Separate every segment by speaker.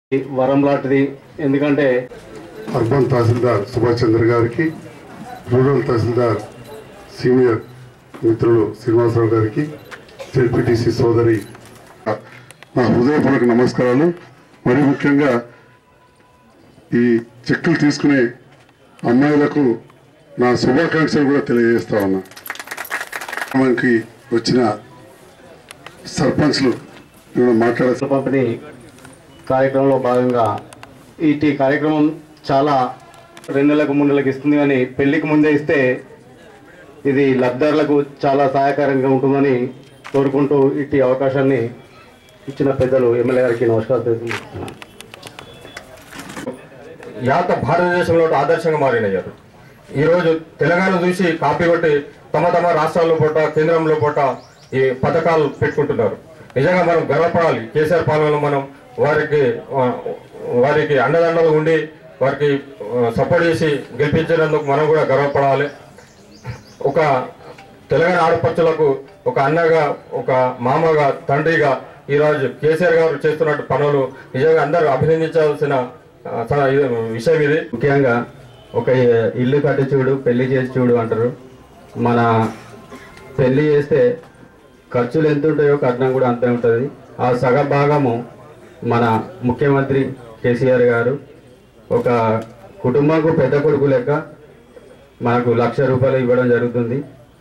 Speaker 1: వరం లాంటిది ఎందుకంటే
Speaker 2: అర్బన్ తహసీల్దార్ సుభాష్ చంద్ర గారికి రూరల్ తహసీల్దార్ సీనియర్ మిత్రులు శ్రీనివాసరావు గారికి జెడ్పీటీసీ సోదరి నా హృదయపూర్వక నమస్కారాలు మరి ముఖ్యంగా ఈ చెక్కులు తీసుకునే అమ్మాయిలకు నా శుభాకాంక్షలు కూడా తెలియజేస్తా ఉన్నా మనకి వచ్చిన సర్పంచ్లు ఏమైనా మాట్లాడే
Speaker 1: చెట్ల పంపిణీ కార్యక్రమంలో భాగంగా ఇటీ కార్యక్రమం చాలా రెండు నెలలకు మూడు నెలలకు ఇస్తుంది కానీ పెళ్లికి ముందే ఇస్తే ఇది లబ్ధారులకు చాలా సహాయకరంగా ఉంటుందని కోరుకుంటూ ఇట్టి అవకాశాన్ని ఇచ్చిన పెద్దలు ఎమ్మెల్యే గారికి నమస్కారం తెలియజేస్తున్నాను
Speaker 3: యాత భారతదేశంలో ఆదర్శంగా మారినయ్యారు ఈరోజు తెలంగాణ చూసి కాపీ కొట్టి తమ తమ రాష్ట్రాల్లో పూట కేంద్రంలో పూట ఈ పథకాలు పెట్టుకుంటున్నారు నిజంగా మనం గర్వపడాలి కేసీఆర్ పాలనలో మనం వారికి ఆ, వారికి అండదండలు ఉండి వారికి సపోర్ట్ చేసి గెలిపించినందుకు మనం కూడా గర్వపడాలి ఒక తెలంగాణ ఆడపడుచులకు ఒక అన్నగా ఒక మామగా తండ్రిగా ఈరోజు కేసీఆర్ గారు చేస్తున్నట్టు పనులు నిజంగా అందరూ అభినందించాల్సిన ఆ, స- ఇది విషయం ఇది
Speaker 1: ముఖ్యంగా ఒక ఇల్లు కట్టి చూడు పెళ్లి చేసి చూడు అంటారు మన పెళ్లి చేస్తే ఖర్చులు ఎంత ఉంటాయో కట్నం కూడా అంతే ఉంటుంది ఆ సగ భాగము మన ముఖ్యమంత్రి కేసీఆర్ గారు ఒక కుటుంబంకు పెద్ద కొడుకు లెక్క మనకు లక్ష రూపాయలు ఇవ్వడం జరుగుతుంది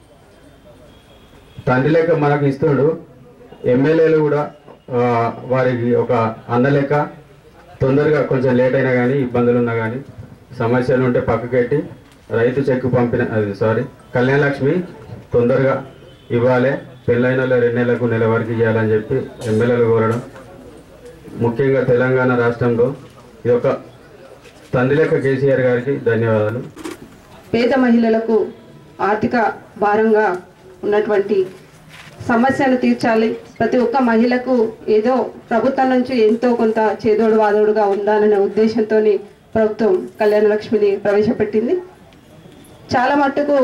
Speaker 1: తండ్రి లెక్క మనకు ఇస్తుండు ఎమ్మెల్యేలు కూడా ఆ, వారికి ఒక అన్న లెక్క తొందరగా కొంచెం లేట్ అయినా కానీ ఇబ్బందులు ఉన్నా కానీ సమస్యలు ఉంటే పక్కకెట్టి రైతు చెక్కు పంపిన అది సారీ కళ్యాణ లక్ష్మి తొందరగా ఇవ్వాలి పెళ్ళైన వాళ్ళు రెండు నెలలకు నెల వరకు ఇవ్వాలని చెప్పి ఎమ్మెల్యేలు కోరడం ముఖ్యంగా తెలంగాణ రాష్ట్రంలో ఇది ఒక తండ్రి లెక్క కేసీఆర్ గారికి ధన్యవాదాలు
Speaker 4: పేద మహిళలకు ఆర్థిక భారంగా ఉన్నటువంటి సమస్యను తీర్చాలి ప్రతి ఒక్క మహిళకు ఏదో ప్రభుత్వం నుంచి ఎంతో కొంత చేదోడు వాదోడుగా ఉండాలనే ఉద్దేశంతో ప్రభుత్వం కళ్యాణ లక్ష్మిని ప్రవేశపెట్టింది చాలా మట్టుకు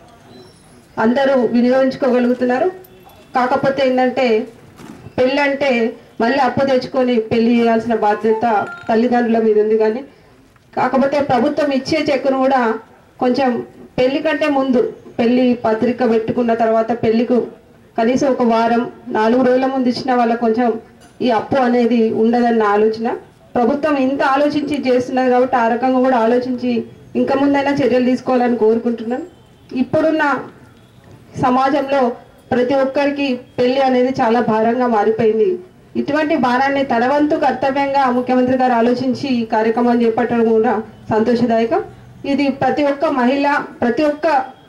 Speaker 4: అందరూ వినియోగించుకోగలుగుతున్నారు కాకపోతే ఏంటంటే పెళ్ళి అంటే మళ్ళీ అప్పు తెచ్చుకొని పెళ్లి చేయాల్సిన బాధ్యత తల్లిదండ్రుల మీద ఉంది కానీ కాకపోతే ప్రభుత్వం ఇచ్చే చెక్కును కూడా కొంచెం పెళ్లి కంటే ముందు పెళ్లి పత్రిక పెట్టుకున్న తర్వాత పెళ్లికు కనీసం ఒక వారం నాలుగు రోజుల ముందు ఇచ్చిన వాళ్ళకి కొంచెం ఈ అప్పు అనేది ఉండదన్న ఆలోచన ప్రభుత్వం ఇంత ఆలోచించి చేస్తున్నది కాబట్టి ఆ రకంగా కూడా ఆలోచించి ఇంకా ముందైనా చర్యలు తీసుకోవాలని కోరుకుంటున్నాను ఇప్పుడున్న సమాజంలో ప్రతి ఒక్కరికి పెళ్లి అనేది చాలా భారంగా మారిపోయింది ఇటువంటి భారాన్ని తన వంతు కర్తవ్యంగా ముఖ్యమంత్రి గారు ఆలోచించి ఈ కార్యక్రమం చేపట్టడం కూడా సంతోషదాయకం ఇది ప్రతి ఒక్క మహిళ ప్రతి ఒక్క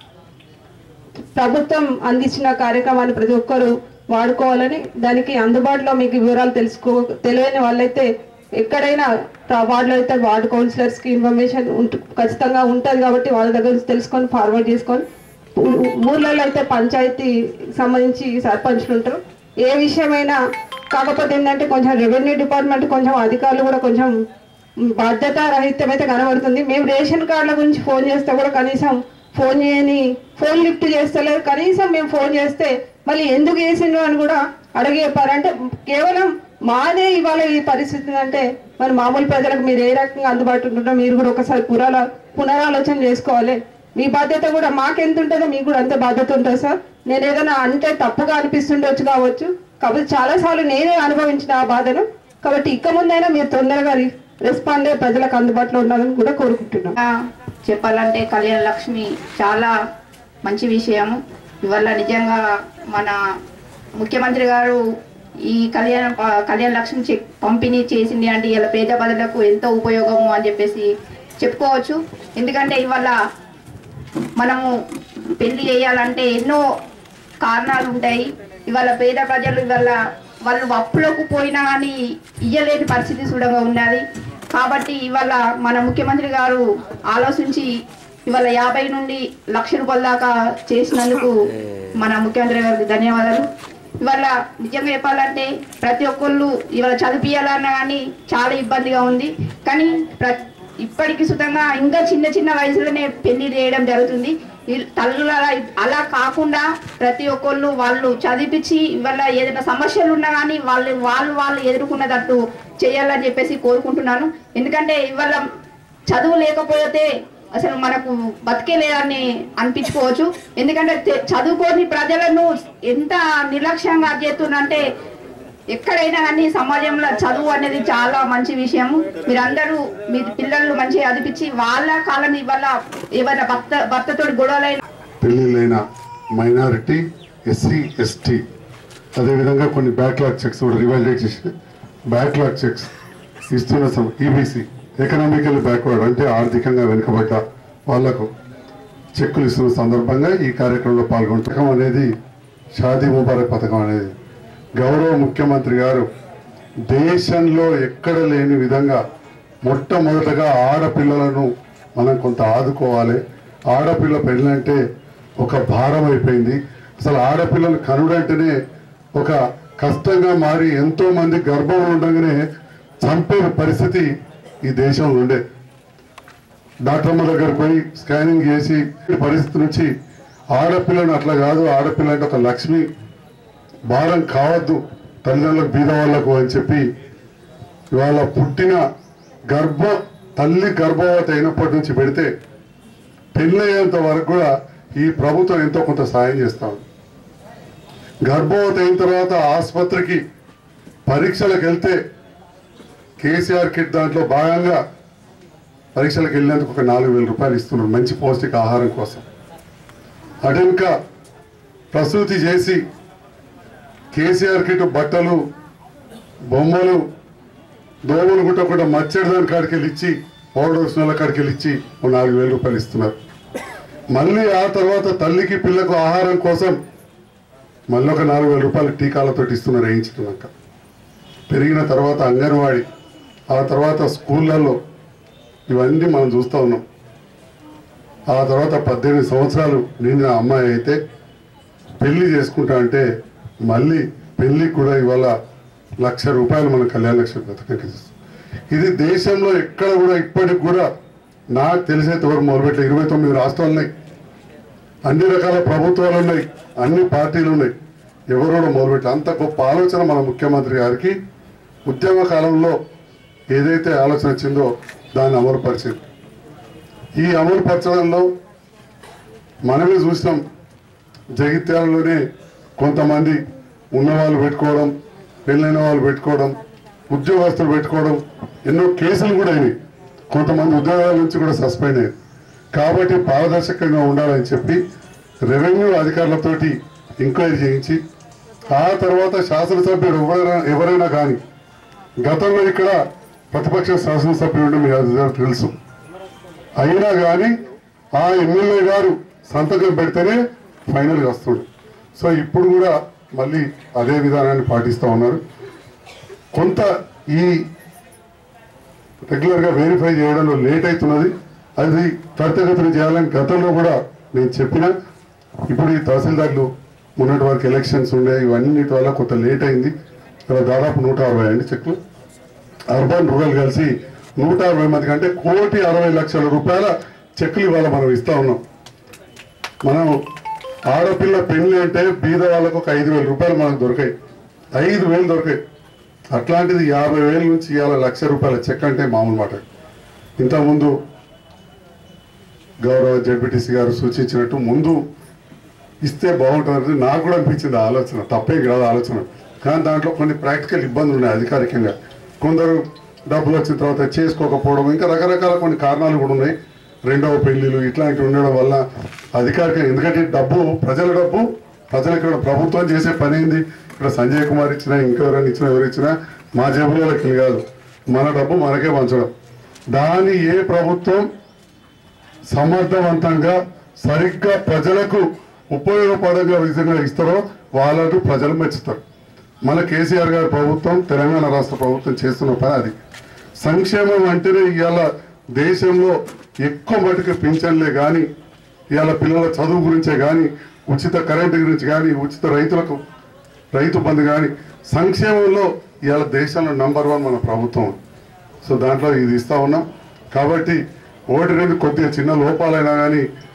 Speaker 4: ప్రభుత్వం అందించిన కార్యక్రమాన్ని ప్రతి ఒక్కరు వాడుకోవాలని దానికి అందుబాటులో మీకు వివరాలు తెలుసుకో తెలియని వాళ్ళైతే ఎక్కడైనా తా- వార్డులో అయితే వార్డు కౌన్సిలర్స్ కి ఇన్ఫర్మేషన్ ఉంటు ఖచ్చితంగా ఉంటుంది కాబట్టి వాళ్ళ దగ్గర నుంచి తెలుసుకొని ఫార్వర్డ్ చేసుకొని ఊ- ఊర్లలో అయితే పంచాయతీ సంబంధించి సర్పంచ్లు ఉంటారు ఏ విషయమైనా కాకపోతే ఏంటంటే కొంచెం రెవెన్యూ డిపార్ట్మెంట్ కొంచెం అధికారులు కూడా కొంచెం బాధ్యత రహితం అయితే కనబడుతుంది మేము రేషన్ కార్డుల గురించి ఫోన్ చేస్తే కూడా కనీసం ఫోన్ చేయని ఫోన్ లిఫ్ట్ చేస్తలేరు కనీసం మేము ఫోన్ చేస్తే మళ్ళీ ఎందుకు వేసిండ్రు అని కూడా అడిగి చెప్పారంటే కేవలం మాదే ఇవాళ ఈ పరిస్థితి అంటే మరి మామూలు ప్రజలకు మీరు ఏ రకంగా అందుబాటులో ఉంటుందో మీరు కూడా ఒకసారి పురాల పునరాలోచన చేసుకోవాలి మీ బాధ్యత కూడా మాకెంత ఉంటుందో మీకు కూడా అంతే బాధ్యత ఉంటుంది సార్ నేను ఏదైనా అంటే తప్పుగా అనిపిస్తుండొచ్చు కావచ్చు కాబట్టి చాలాసార్లు నేనే అనుభవించిన ఆ బాధను కాబట్టి ఇక ముందైనా మీరు తొందరగా రి- రెస్పాండ్ అయ్యి ప్రజలకు అందుబాటులో ఉండాలని కూడా కోరుకుంటున్నాం
Speaker 5: ఆ, చెప్పాలంటే కళ్యాణ లక్ష్మి చాలా మంచి విషయం ఇవల్ల నిజంగా మన ముఖ్యమంత్రి గారు ఈ కళ్యాణ ప- కళ్యాణ లక్ష్మి చెక్ పంపిణీ చేసింది అంటే ఇలా పేద ప్రజలకు ఎంతో ఉపయోగము అని చెప్పేసి చెప్పుకోవచ్చు ఎందుకంటే ఇవాళ మనము పెళ్లి చేయాలంటే ఎన్నో కారణాలు ఉంటాయి ఇవాళ పేద ప్రజలు ఇవాళ వాళ్ళు అప్పులకు పోయినా కానీ ఇయ్యలేని పరిస్థితి చూడగా ఉన్నది కాబట్టి ఇవాళ మన ముఖ్యమంత్రి గారు ఆలోచించి ఇవాళ యాభై నుండి లక్ష రూపాయల దాకా చేసినందుకు మన ముఖ్యమంత్రి గారికి ధన్యవాదాలు ఇవాళ నిజంగా చెప్పాలంటే ప్రతి ఒక్కళ్ళు ఇవాళ చదివియాలన్నా కానీ చాలా ఇబ్బందిగా ఉంది కానీ ప్ర ఇప్పటికి సుతంగా ఇంకా చిన్న చిన్న వయసులోనే పెళ్లి చేయడం జరుగుతుంది ఇల్- తల్లుల అలా కాకుండా ప్రతి ఒక్కళ్ళు వాళ్ళు చదివించి ఇవాళ ఏదైనా సమస్యలు ఉన్నా కానీ వాళ్ళు వాళ్ళు వాళ్ళు ఎదుర్కొన్నదట్టు చేయాలని చెప్పేసి కోరుకుంటున్నాను ఎందుకంటే ఇవాళ చదువు లేకపోతే అసలు మనకు బతికే లేదని అనిపించుకోవచ్చు ఎందుకంటే తె- చదువుకోని ప్రజలను ఎంత నిర్లక్ష్యంగా చేస్తున్నంటే ఎక్కడైనా కానీ సమాజంలో చదువు అనేది చాలా మంచి విషయం మీరందరూ మీ పిల్లలు మంచిగా చదివించి వాళ్ళ కాలని ఇవాళ ఏమైనా భర్త భర్తతోటి గొడవలైన
Speaker 2: పెళ్లిళ్ళైన మైనారిటీ ఎస్సీ ఎస్టీ అదేవిధంగా కొన్ని బ్యాక్లాగ్ చెక్స్ కూడా రివాల్డేట్ చేసి బ్యాక్లాగ్ చెక్స్ ఇస్తున్న ఈబీసీ ఎకనామికల్ బ్యాక్వర్డ్ అంటే ఆర్థికంగా వెనుకబడ్డ వాళ్లకు చెక్కులు ఇస్తున్న సందర్భంగా ఈ కార్యక్రమంలో పాల్గొంటాం పథకం అనేది షాదీ ముబారక్ పథకం అనేది గౌరవ ముఖ్యమంత్రి గారు దేశంలో ఎక్కడ లేని విధంగా మొట్టమొదటగా ఆడపిల్లలను మనం కొంత ఆదుకోవాలి ఆడపిల్ల పెళ్ళంటే ఒక భారం అయిపోయింది అసలు ఆడపిల్లలు కనుడంటేనే ఒక కష్టంగా మారి ఎంతో మంది గర్భం ఉండగానే చంపే పరిస్థితి ఈ దేశంలో ఉండే డాక్టర్ల దగ్గరకు పోయి స్కానింగ్ చేసి ఈ పరిస్థితి నుంచి ఆడపిల్లను అట్లా కాదు ఆడపిల్ల అంటే ఒక లక్ష్మి భారం కావద్దు తల్లిదండ్రులకు బీద వాళ్ళకు అని చెప్పి ఇవాళ పుట్టిన గర్భ తల్లి గర్భవతి అయినప్పటి నుంచి పెడితే పెళ్ళయ్యేంత వరకు కూడా ఈ ప్రభుత్వం ఎంతో కొంత సాయం చేస్తా ఉంది గర్భవతి అయిన తర్వాత ఆసుపత్రికి పరీక్షలకు వెళ్తే కేసీఆర్ కిట్ దాంట్లో భాగంగా పరీక్షలకు వెళ్ళినందుకు ఒక నాలుగు వేల రూపాయలు ఇస్తున్నారు మంచి పౌష్టిక ఆహారం కోసం అటెనక ప్రసూతి చేసి కేసీఆర్ కిట్ బట్టలు బొమ్మలు దోమలు గుట్టకుండా మచ్చడి దాని కాడికి వెళ్ళి ఇచ్చి పౌడర్ వచ్చిన వాళ్ళ కాడికి వెళ్ళి ఇచ్చి ఓ నాలుగు వేల రూపాయలు ఇస్తున్నారు మళ్ళీ ఆ తర్వాత తల్లికి పిల్లకు ఆహారం కోసం మళ్ళీ ఒక నాలుగు వేల రూపాయలు టీకాలతో ఇస్తున్నారు వేయించుకున్నాక పెరిగిన తర్వాత అంగన్వాడీ ఆ తర్వాత స్కూళ్ళల్లో ఇవన్నీ మనం చూస్తూ ఉన్నాం ఆ తర్వాత పద్దెనిమిది సంవత్సరాలు నిండిన అమ్మాయి అయితే పెళ్లి చేసుకుంటా అంటే మళ్ళీ పెళ్లికి కూడా ఇవాళ లక్ష రూపాయలు మన కళ్యాణ లక్ష్మి పథకంకి ఇస్తాం ఇది దేశంలో ఎక్కడ కూడా ఇప్పటికి కూడా నాకు తెలిసైతే ఎవరు మొదలుపెట్టే ఇరవై తొమ్మిది రాష్ట్రాలు ఉన్నాయి అన్ని రకాల ప్రభుత్వాలు ఉన్నాయి అన్ని పార్టీలు ఉన్నాయి ఎవరు కూడా మొదలుపెట్టి అంత గొప్ప ఆలోచన మన ముఖ్యమంత్రి గారికి ఉద్యమ కాలంలో ఏదైతే ఆలోచన వచ్చిందో దాన్ని అమలుపరిచింది ఈ అమలుపరచడంలో మనమే చూసినాం జగిత్యాలలోనే కొంతమంది ఉన్నవాళ్ళు పెట్టుకోవడం పెళ్ళైన వాళ్ళు పెట్టుకోవడం ఉద్యోగస్తులు పెట్టుకోవడం ఎన్నో కేసులు కూడా అయినాయి కొంతమంది ఉద్యోగాల నుంచి కూడా సస్పెండ్ అయ్యారు కాబట్టి పారదర్శకంగా ఉండాలని చెప్పి రెవెన్యూ అధికారులతోటి ఎంక్వైరీ చేయించి ఆ తర్వాత శాసనసభ్యుడు ఎవరైనా ఎవరైనా కానీ గతంలో ఇక్కడ ప్రతిపక్ష శాసనసభ్యుడు మీ అందరికీ తెలుసు అయినా కానీ ఆ ఎమ్మెల్యే గారు సంతకం పెడితేనే ఫైనల్గా వస్తుంది సో ఇప్పుడు కూడా మళ్ళీ అదే విధానాన్ని పాటిస్తూ ఉన్నారు కొంత ఈ రెగ్యులర్గా వెరిఫై చేయడంలో లేట్ అవుతున్నది అది త్వరితగతిన చేయాలని గతంలో కూడా నేను చెప్పిన ఇప్పుడు ఈ తహసీల్దార్లు మొన్నటి వరకు ఎలక్షన్స్ ఉండే ఇవన్నిటి వల్ల కొంత లేట్ అయింది ఇక్కడ దాదాపు నూట అరవై అండి చెక్లు అర్బన్ రూరల్ కలిసి నూట అరవై మందికి అంటే కోటి అరవై లక్షల రూపాయల చెక్కులు ఇవాళ మనం ఇస్తా ఉన్నాం మనం ఆడపిల్ల పెళ్లి అంటే బీద వాళ్ళకు ఒక ఐదు వేల రూపాయలు మనకు దొరికాయి ఐదు వేలు దొరికాయి అట్లాంటిది యాభై వేల నుంచి ఇవాళ లక్ష రూపాయల చెక్ అంటే మామూలు మాట ఇంతకుముందు గౌరవ జడ్పీటీసీ గారు సూచించినట్టు ముందు ఇస్తే బాగుంటుంది నాకు కూడా అనిపించింది ఆ ఆలోచన తప్పే కాదు ఆలోచన కానీ దాంట్లో కొన్ని ప్రాక్టికల్ ఇబ్బందులు ఉన్నాయి అధికారికంగా కొందరు డబ్బులు వచ్చిన తర్వాత చేసుకోకపోవడం ఇంకా రకరకాల కొన్ని కారణాలు కూడా ఉన్నాయి రెండవ పెళ్లిలు ఇట్లాంటివి ఉండడం వల్ల అధికారిక ఎందుకంటే డబ్బు ప్రజల డబ్బు ప్రజలు ఇక్కడ ప్రభుత్వం చేసే పని ఏంది ఇక్కడ సంజయ్ కుమార్ ఇచ్చినా ఇంకెవరైనా ఇచ్చినా ఎవరు ఇచ్చినా మా జేబులో లెక్కలు కాదు మన డబ్బు మనకే పంచడం దాన్ని ఏ ప్రభుత్వం సమర్థవంతంగా సరిగ్గా ప్రజలకు ఉపయోగపడగా విధంగా ఇస్తారో వాళ్ళను ప్రజలు మెచ్చుతారు మన కేసీఆర్ గారి ప్రభుత్వం తెలంగాణ రాష్ట్ర ప్రభుత్వం చేస్తున్న పని అది సంక్షేమం అంటేనే ఇవాళ దేశంలో ఎక్కువ మటుకు పింఛన్లే కానీ ఇవాళ పిల్లల చదువు గురించే కానీ ఉచిత కరెంటు గురించి కానీ ఉచిత రైతులకు రైతు బంధు కానీ సంక్షేమంలో ఇవాళ దేశంలో నంబర్ వన్ మన ప్రభుత్వం సో దాంట్లో ఇది ఇస్తా ఉన్నాం కాబట్టి ఓటు రెండు కొద్దిగా చిన్న లోపాలైనా కానీ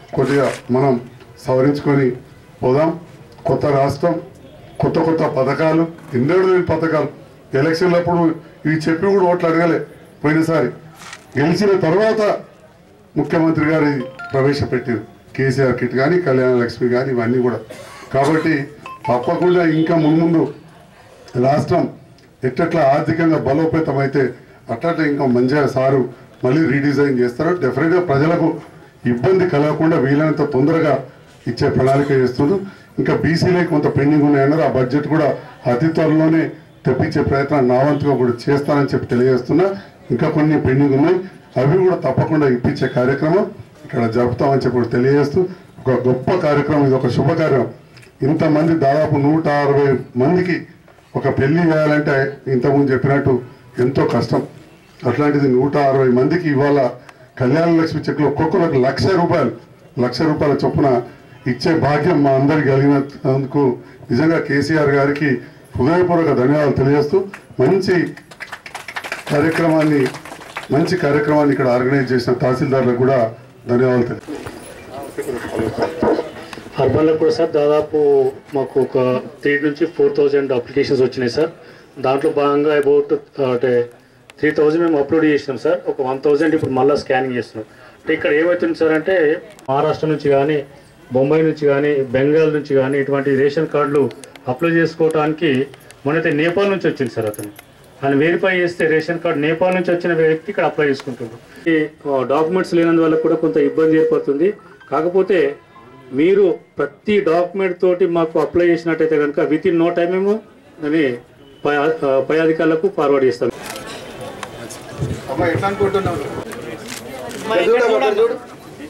Speaker 2: కొద్దిగా మనం సవరించుకొని పోదాం కొత్త రాష్ట్రం కొత్త కొత్త పథకాలు ఎన్నడూ లేని పథకాలు ఎలక్షన్లప్పుడు ఇవి చెప్పి కూడా ఓట్లు అడగలే పోయినసారి గెలిచిన తర్వాత ముఖ్యమంత్రి గారు ఇది ప్రవేశపెట్టారు కేసీఆర్ కిట్ కానీ కళ్యాణ లక్ష్మి కానీ ఇవన్నీ కూడా కాబట్టి తప్పకుండా ఇంకా మున్ముందు రాష్ట్రం ఎట్టట్లా ఆర్థికంగా బలోపేతం అయితే అట్లా ఇంకా మంచిగా సారు మళ్ళీ రీడిజైన్ చేస్తారు డెఫినెట్గా ప్రజలకు ఇబ్బంది కలగకుండా వీలైనంత తొందరగా ఇచ్చే ప్రణాళిక చేస్తున్నారు ఇంకా బీసీలే కొంత పెండింగ్ ఉన్నాయన్నారు ఆ బడ్జెట్ కూడా అతి త్వరలోనే తెప్పించే ప్రయత్నం నా వంతుగా కూడా చేస్తానని చెప్పి తెలియజేస్తున్నా ఇంకా కొన్ని పెండింగ్ ఉన్నాయి అవి కూడా తప్పకుండా ఇప్పించే కార్యక్రమం ఇక్కడ జరుపుతామని చెప్పి కూడా తెలియజేస్తూ ఒక గొప్ప కార్యక్రమం ఇది ఒక శుభకార్యం ఇంతమంది దాదాపు నూట అరవై మందికి ఒక పెళ్లి చేయాలంటే ఇంతకుముందు చెప్పినట్టు ఎంతో కష్టం అట్లాంటిది నూట అరవై మందికి ఇవాళ కళ్యాణ లక్ష్మి చెక్కులు ఒక్కొక్కరికి లక్ష రూపాయలు లక్ష రూపాయల చొప్పున ఇచ్చే భాగ్యం మా అందరికి కలిగినందుకు నిజంగా కేసీఆర్ గారికి హృదయపూర్వక ధన్యవాదాలు తెలియజేస్తూ మంచి కార్యక్రమాన్ని మంచి కార్యక్రమాన్ని ఇక్కడ ఆర్గనైజ్ చేసిన తహసీల్దార్లకు కూడా ధన్యవాదాలు తెలియజేస్తాను
Speaker 6: అర్బన్లో కూడా సార్ దాదాపు మాకు ఒక త్రీ నుంచి ఫోర్ థౌజండ్ అప్లికేషన్స్ వచ్చినాయి సార్ దాంట్లో భాగంగా అబౌట్ అంటే త్రీ థౌజండ్ మేము అప్లోడ్ చేసినాం సార్ ఒక వన్ థౌజండ్ ఇప్పుడు మళ్ళీ స్కానింగ్ చేస్తున్నాం అంటే ఇక్కడ ఏమవుతుంది సార్ అంటే మహారాష్ట్ర నుంచి కానీ బొంబాయి నుంచి కానీ బెంగాల్ నుంచి కానీ ఇటువంటి రేషన్ కార్డులు అప్లై చేసుకోవడానికి మొన్నైతే నేపాల్ నుంచి వచ్చింది సార్ అతను ఆయన వెరిఫై చేస్తే రేషన్ కార్డు నేపాల్ నుంచి వచ్చిన వ్యక్తి ఇక్కడ అప్లై చేసుకుంటున్నారు ఈ డాక్యుమెంట్స్ లేనందువల్ల కూడా కొంత ఇబ్బంది ఏర్పడుతుంది కాకపోతే మీరు ప్రతి డాక్యుమెంట్ తోటి మాకు అప్లై చేసినట్టయితే కనుక విత్ ఇన్ నో టైం మేము దాన్ని పై పై అధికారులకు ఫార్వర్డ్ చేస్తాం
Speaker 7: అమ్మా ఎట్లా అనుకుంటున్నావు చూడు అమ్మా, అక్కడ చూడు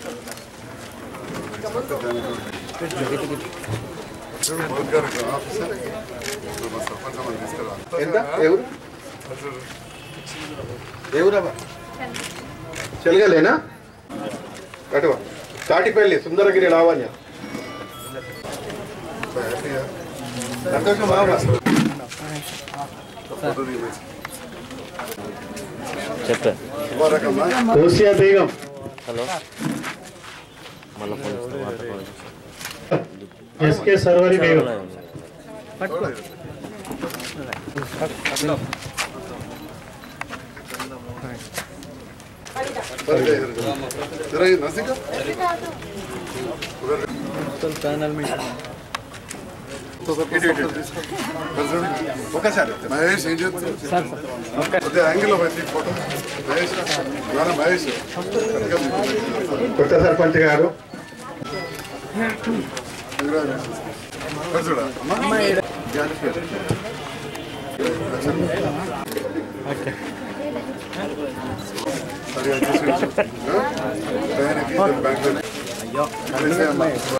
Speaker 7: ఎంత ఎవరు ఎవరమ్మా చెలగలేనా అటువా తాటిపల్లి సుందరగిరి లావణ్య సంతోషం బాబా
Speaker 6: కోసియా బేగం ఎస్కే సర్వరి బేగం
Speaker 2: जरा ये नजदीक आ। ఇటు, ఇటు, ఇటు.
Speaker 7: ఒకసారి
Speaker 2: మహేష్ ఏం చేస్తున్నావు అదే యాంగిల్ లో పెట్టి ఫోటో మహేష్ నాన్న మహేష్
Speaker 7: కొత్త సర్పంచ్ గారు
Speaker 2: ఇక్కడ చూడ అమ్మా సరే బ్యాంక్